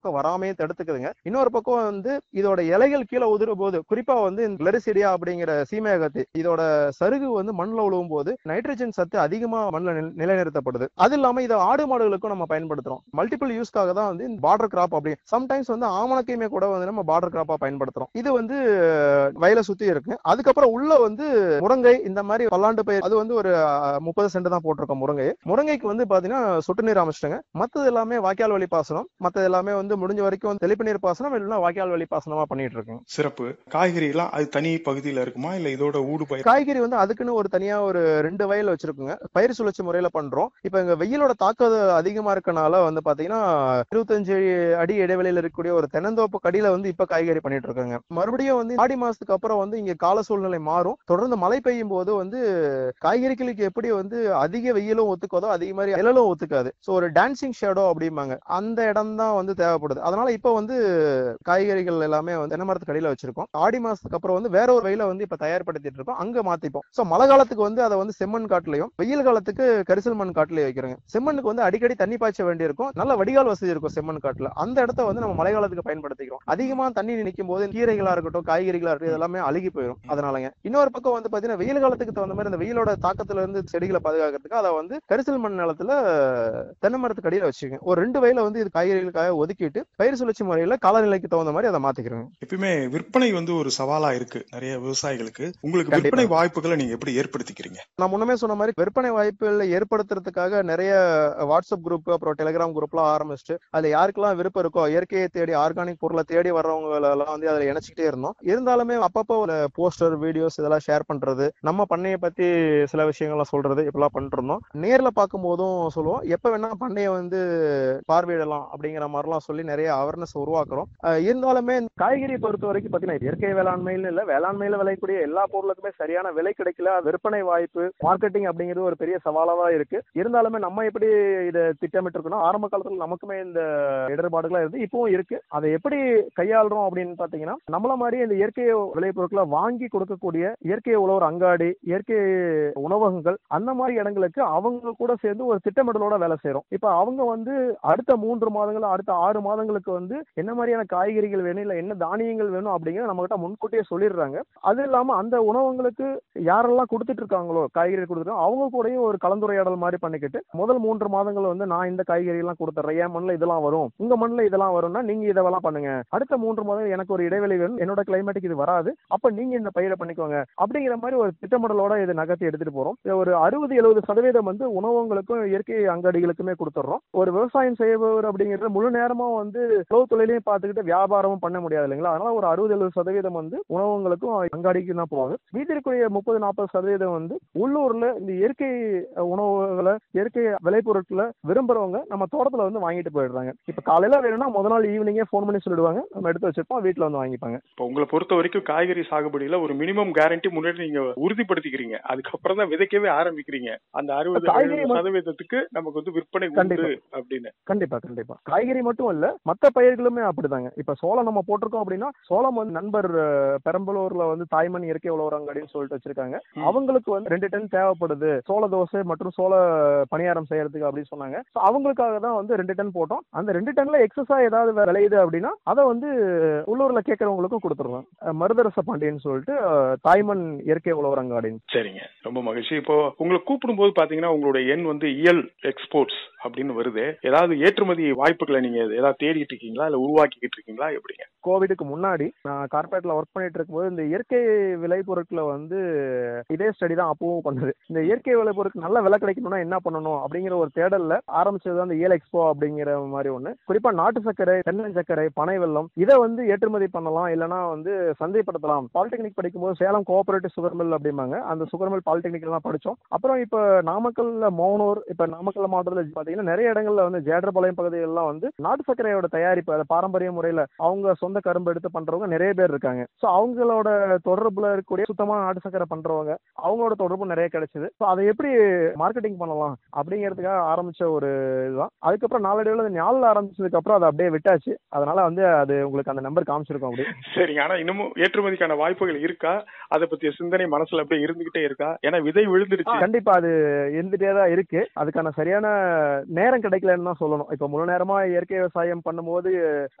வராமையே தடுத்துக்குதுங்க இன்னொரு பக்கம் வந்து இதோட இலைகள் கீழே உதிரும் போது குறிப்பா வந்து இந்த லெரிசிடியா அப்படிங்கிற சீமையகத்தி இதோட சருகு வந்து மண்ணில் உழுவும் போது நைட்ரஜன் சத்து அதிகமா மண்ணில் நில- நிலைநிறுத்தப்படுது அது இல்லாம இதை ஆடு மாடுகளுக்கும் நம்ம பயன்படுத்துறோம் மல்டிபிள் யூஸ்க்காக தான் வந்து பார்டர் கிராப் அப்படி சம்டைம்ஸ் வந்து ஆமணக்கையுமே கூட வந்து நம்ம பார்டர் கிராப்பா பயன்படுத்துறோம் இது வந்து வயலை சுத்தி இருக்கு அதுக்கப்புறம் உள்ள வந்து முருங்கை இந்த மாதிரி பல்லாண்டு பயிர் அது வந்து ஒரு முப்பது சென்ட் தான் போட்டிருக்கோம் முருங்கை முருங்கைக்கு வந்து பாத்தீங்கன்னா சொட்டு நீர் அமைச்சிட்டுங்க மத்தது எல்லாமே வாய்க்கால் வழி பாசனம் மத்தது எல்லாமே வந்து முடிஞ்ச வரைக்கும் தெளிப்பு நீர் பாசனம் இல்லைன்னா வாய்க்கால் வழி பாசனமா பண்ணிட்டு இருக்கோம் சிறப்பு காய்கறி எல்லாம் அது தனி பகுதியில இருக்குமா இல்ல இதோட ஊடு பயிர் காய்கறி வந்து அதுக்குன்னு ஒரு தனியா ஒரு ரெண்டு வயல் வச்சிருக்குங்க பயிர் சுழற்சி முறையில பண்றோம் இப்ப எங்க வெயிலோட தாக்கம் அதிகமா இருக்கனால வந்து பாத்தீங்கன்னா இருபத்தஞ்சு அடி இடைவெளியில இருக்கக்கூடிய ஒரு தென்னந்தோப்பு கடியில வந்து இப்ப காய்கறி பண்ணிட்டு இருக்காங்க மறுபடியும் வந்து ஆடி மாசத்துக்கு அப்புறம் வந்து இங்க கால சூழ்நிலை மாறும் தொடர்ந்து மழை பெய்யும் போது வந்து காய்கறிகளுக்கு எப்படி வந்து அதிக வெயிலும் ஒத்துக்காதோ அதே மாதிரி நிழலும் ஒத்துக்காது சோ ஒரு டான்சிங் ஷேடோ அப்படிம்பாங்க அந்த இடம் தான் வந்து தேவைப்படுது அதனால இப்ப வந்து காய்கறிகள் எல்லாமே வந்து தென்னை மரத்து கடியில வச்சிருக்கோம் ஆடி மாசத்துக்கு அப்புறம் வந்து வேற ஒரு வயல வந்து இப்ப தயார்படுத்திட்டு இருக்கோம் அங்க மாத்திப்போம் சோ மழை காலத்துக்கு வந்து அதை வந்து செம்மண் காட்டுலயும் வெயில் காலத்துக்கு கரிசல் மண் காட்டுலயும் வைக்கிறோங்க செம்மண்ணுக்கு வந்து அடிக்கடி தண்ணி பாய்ச்ச வேண்டியிருக்கும் நல்ல வடிகால் வசதி இருக்கும் செம்மண் காட்டுல அந்த இடத்த வந்து நம்ம மழை காலத்துக்கு பயன்படுத்திக்கிறோம் அதிகமா தண்ணி நிற்கும் போது கீரைகளா இருக்கட்டும் காய்கறிகளா இருக்கட்டும் இதெல்லாமே அழுகி போயிடும் அதனாலங்க இன்னொரு பக்கம் வந்து பாத்தீங்கன்னா வெயில் காலத்துக்கு தகுந்த மாதிரி இந்த வெயிலோட தாக்கத்துல இருந்து செடிகளை பாதுகாக்கிறதுக்கு அதை வந்து கரிசல் மண் நிலத்துல தென்னை மரத்துக்கு அடியில வச்சுக்கோங்க ஒரு ரெண்டு வயல வந்து இது காய்கறிகளுக்காக ஒதுக்கிட்டு பயிர் சுழற்சி முறையில காலநிலைக்கு தகுந்த மாதிரி அதை மாத்திக்கிறோங்க எப்பயுமே விற்பனை வந்து ஒரு சவாலா இருக்கு நிறைய விவசாயிகளுக்கு உங்களுக்கு கண்டிப்பா. விற்பனை வாய்ப்புகளை நீங்க எப்படி ஏற்படுத்திக்கிறீங்க நான் முன்னமே சொன்ன மாதிரி விற்பனை வாய்ப்புகளை ஏற்படுத்துறதுக்காக நிறைய வாட்ஸ்அப் குரூப் அப்புறம் டெலிகிராம் குரூப்லாம் ஆரம்பிச்சுட்டு அதுல யாருக்கெல்லாம் விருப்பம் இருக்கோ இயற்கையை தேடி ஆர்கானிக் பொருளை தேடி வர்றவங்க எல்லாம் வந்து அதுல இணைச்சிக்கிட்டே இருந்தோம் இருந்தாலுமே அப்பப்போ ஒரு போஸ்டர் வீடியோஸ் இதெல்லாம் ஷேர் பண்றது நம்ம பண்ணையை பத்தி சில விஷயங்கள்லாம் சொல்றது இப்பெல்லாம் பண்ணிட்டு இருந்தோம் நேர்ல பார்க்கும் போதும் சொல்லுவோம் எப்ப வேணா பண்ணையை வந்து பார்வையிடலாம் அப்படிங்கிற மாதிரிலாம் சொல்லி நிறைய அவேர்னஸ் உருவாக்குறோம் அஹ் இருந்தாலுமே இந்த காய்கறியை பொறுத்த வரைக்கும் பாத்தீங்கன்னா இயற்கை வேளாண்மையில இல்ல வேளாண்மையில விளையக்கூடிய எல்லா பொருளுக்குமே சரியான விலை கிடைக்கல விற்பனை வாய்ப்பு மார்க்கெட்டிங் அப்படிங்கிறது ஒரு பெரிய சவாலா தான் இருக்கு இருந்தாலுமே நம்ம எப்படி இதை திட்டமிட்டு இருக்கணும் ஆரம்ப காலத்துல நமக்குமே இந்த இடர்பாடுகளா இருந்து இப்பவும் இருக்கு அதை எப்படி கையாளுறோம் அப்படின்னு பாத்தீங்கன்னா நம்மள மாதிரி இந்த இயற்கை விளைபொருட்களை வாங்கி கொடுக்கக்கூடிய இயற்கை உழவர் அங்காடி இயற்கை உணவகங்கள் அந்த மாதிரி இடங்களுக்கு அவங்க கூட சேர்ந்து ஒரு திட்டமிடலோட வேலை செய்றோம் இப்ப அவங்க வந்து அடுத்த மூன்று மாதங்கள் அடுத்த ஆறு மாதங்களுக்கு வந்து என்ன மாதிரியான காய்கறிகள் வேணும் இல்ல என்ன தானியங்கள் வேணும் அப்படிங்கறத நம்ம கிட்ட முன்கூட்டியே சொல்லிடுறாங்க அது இல்லாம அந்த உணவங்களுக்கு யாரெல்லாம் கொடுத்துட்டு இருக்காங்களோ காய்கறி கொடுத்துருக்காங்க அவங்க கூடயும் ஒரு கலந்துரையாடல் மாதிரி பண்ணிக்கிட்டு முதல் மூன்று மாதங்கள் வந்து நான் இந்த காய்கறி எல்லாம் கொடுத்துறேன் என் மண்ணில் இதெல்லாம் வரும் உங்க மண்ணில் இதெல்லாம் வரும்னா நீங்க இதெல்லாம் பண்ணுங்க அடுத்த மூன்று மாதம் எனக்கு ஒரு இடைவெளி வேணும் என்னோட கிளைமேட்டுக்கு இது வராது அப்ப நீங்க இந்த பயிரை பண்ணிக்கோங்க அப்படிங்கிற மாதிரி ஒரு திட்டமிடலோட இதை நகர்த்தி எடுத்துட்டு போறோம் இதை ஒரு அறுபது எழுபது சதவீதம் வந்து உணவகங்களுக்கும் இயற்கை அங்காடிகளுக்குமே கொடுத்துட்றோம் ஒரு விவசாயம் செய்பவர் அப்படிங்கிறது முழு நேரமா வந்து உழவு தொழிலையும் பார்த்துக்கிட்டு வியாபாரமும் பண்ண முடியாது இல்லைங்களா அதனால ஒரு அறுபது எழுபது சதவீதம் வந்து உணவகங்களுக்கும் அங்காடிக்கும் தான் போவாங்க மீதி இருக்கக்கூடிய முப்பது நாற்பது சதவீதம் வந்து உள்ளூர்ல இந்த இயற்கை உணவுகளை இயற்கை விளைபொருட்களை விரும்புறவங்க நம்ம தோட்டத்துல வந்து வாங்கிட்டு போயிடுறாங்க இப்ப காலையில வேணும்னா முத நாள் ஈவினிங்கே ஃபோன் பண்ணி சொல்லிடுவாங்க நம்ம எடுத்து வச்சிருப்போம் வீட்டுல வந்து வாங்கிப்பாங்க இப்போ உங்களை பொறுத்த வரைக்கும் காய்கறி சாகுபடியில ஒரு மினிமம் கேரண்டி முன்னாடி நீங்க உறுதிப்படுத்திக்கிறீங்க அதுக்கப்புறம் தான் விதைக்கவே ஆரம்பிக்கிறீங்க அந்த அறுபது காய்கறி எழுபது மட்- சதவீதத்துக்கு நமக்கு வந்து விற்பனை உண்டு கண்டிப்பா. அப்படின்னு கண்டிப்பா கண்டிப்பா காய்கறி மட்டும் இல்ல மத்த பயிர்களுமே அப்படிதாங்க இப்ப சோளம் நம்ம போட்டிருக்கோம் அப்படின்னா சோளம் வந்து நண்பர் அஹ், பெரம்பலூர்ல வந்து தாய்மண் இயற்கை உழவர் அங்காடின்னு சொல்லிட்டு வச்சிருக்காங்க ம். அவங்களுக்கு வந்து ரெண்டு டன் தேவைப்படுது சோள தோசை மற்றும் சோள பணியாரம் செய்யறதுக்கு அப்படின்னு சொன்னாங்க So அவங்களுக்காக தான் வந்து ரெண்டு டன் போட்டோம் அந்த ரெண்டு டன்ல எக்ஸஸா ஏதாவது வே- விளையுது அப்படின்னா அதை வந்து உள்ளூர்ல கேட்கறவங்களுக்கும் கொடுத்துருவோம் அஹ், மருதரச பாண்டியன்னு சொல்லிட்டு அஹ், தாய்மண் இயற்கை உழவர் அங்காடின்னு சரிங்க ரொம்ப மகிழ்ச்சி இப்போ உங்களை கூப்பிடும்போது பாத்தீங்கன்னா உங்களுடைய எண் வந்து இயல் எக்ஸ்போர்ட்ஸ் அப்படின்னு வருது ஏதாவது ஏற்றுமதி வாய்ப்புகளை நீங்க ஏதாவது தேடிட்டு இருக்கீங்களா இல்ல உருவாக்கிக்கிட்டு இருக்கீங்களா எப்படிங்க கோவிடுக்கு முன்னாடி நான் கார்பரேட்ல ஒர்க் பண்ணிட்டு இருக்கும்போது இந்த இயற்கை விளைபொருட்களை வந்து இதே ஸ்டடி தான் அப்பவும் பண்ணது இந்த இயற்கை விளைபொருட்கள் நல்ல விலை கிடைக்கணும்னா என்ன பண்ணணும் அப்படிங்கிற ஒரு தேடல்ல ஆரம்பிச்சது தான் இந்த ஏல் எக்ஸ்போ அப்படிங்கிற மாதிரி ஒண்ணு குறிப்பா நாட்டு சர்க்கரை தென்னஞ்சக்கரை பனை வெல்லம் இதை வந்து ஏற்றுமதி பண்ணலாம் இல்லைன்னா வந்து சந்தைப்படுத்தலாம் பாலிடெக்னிக் படிக்கும்போது சேலம் கோஆபரேட்டிவ் சுகர் மில் அப்படிம்பாங்க அந்த சுகர் மில் பாலிடெக்னிக்ல தான் படிச்சோம் அப்புறம் இப்ப நாமக்கல்ல மோனூர் இப்ப நாமக்கல் மாவட்டத்துல பாத்தீங்கன்னா நிறைய இடங்கள்ல வந்து ஜேடர்பாளையம் பகுதிகளெல்லாம் வந்து நாட்டு சர்க்கரையோட தயாரிப்பு அதை பாரம்பரிய முறையில அவங்க சொந்த கரும்பு எடுத்து பண்றவங்க நிறைய பேர் இருக்காங்க சோ அவங்களோட தொடர்புல இருக்கக்கூடிய சுத்தமான நாட்டு சர்க்கரை பண்றவங்க அவங்களோட தொடர்பு நிறைய கிடைச்சது சோ அதை எப்படி மார்க்கெட்டிங் பண்ணலாம் அப்படிங்கிறதுக்காக ஆரம்பிச்ச ஒரு இதுதான் அதுக்கப்புறம் நாளடைவில் அந்த ஞாலில் ஆரம்பிச்சதுக்கு அப்புறம் அதை அப்படியே விட்டாச்சு அதனால வந்து அது உங்களுக்கு அந்த நம்பர் காமிச்சிருக்கோம் அப்படி சரிங்க ஆனா இன்னமும் ஏற்றுமதிக்கான வாய்ப்புகள் இருக்கா அதை பத்திய சிந்தனை மனசுல அப்படியே இருந்துகிட்டே இருக்கா ஏன்னா விதை விழுந்துருச்சு கண்டிப்பா அது இருந்துட்டே தான் இருக்கு அதுக்கான சரியான நேரம் கிடைக்கலன்னு தான் சொல்லணும் இப்ப முழு நேரமா இயற்கை விவசாயம் பண்ணும்போது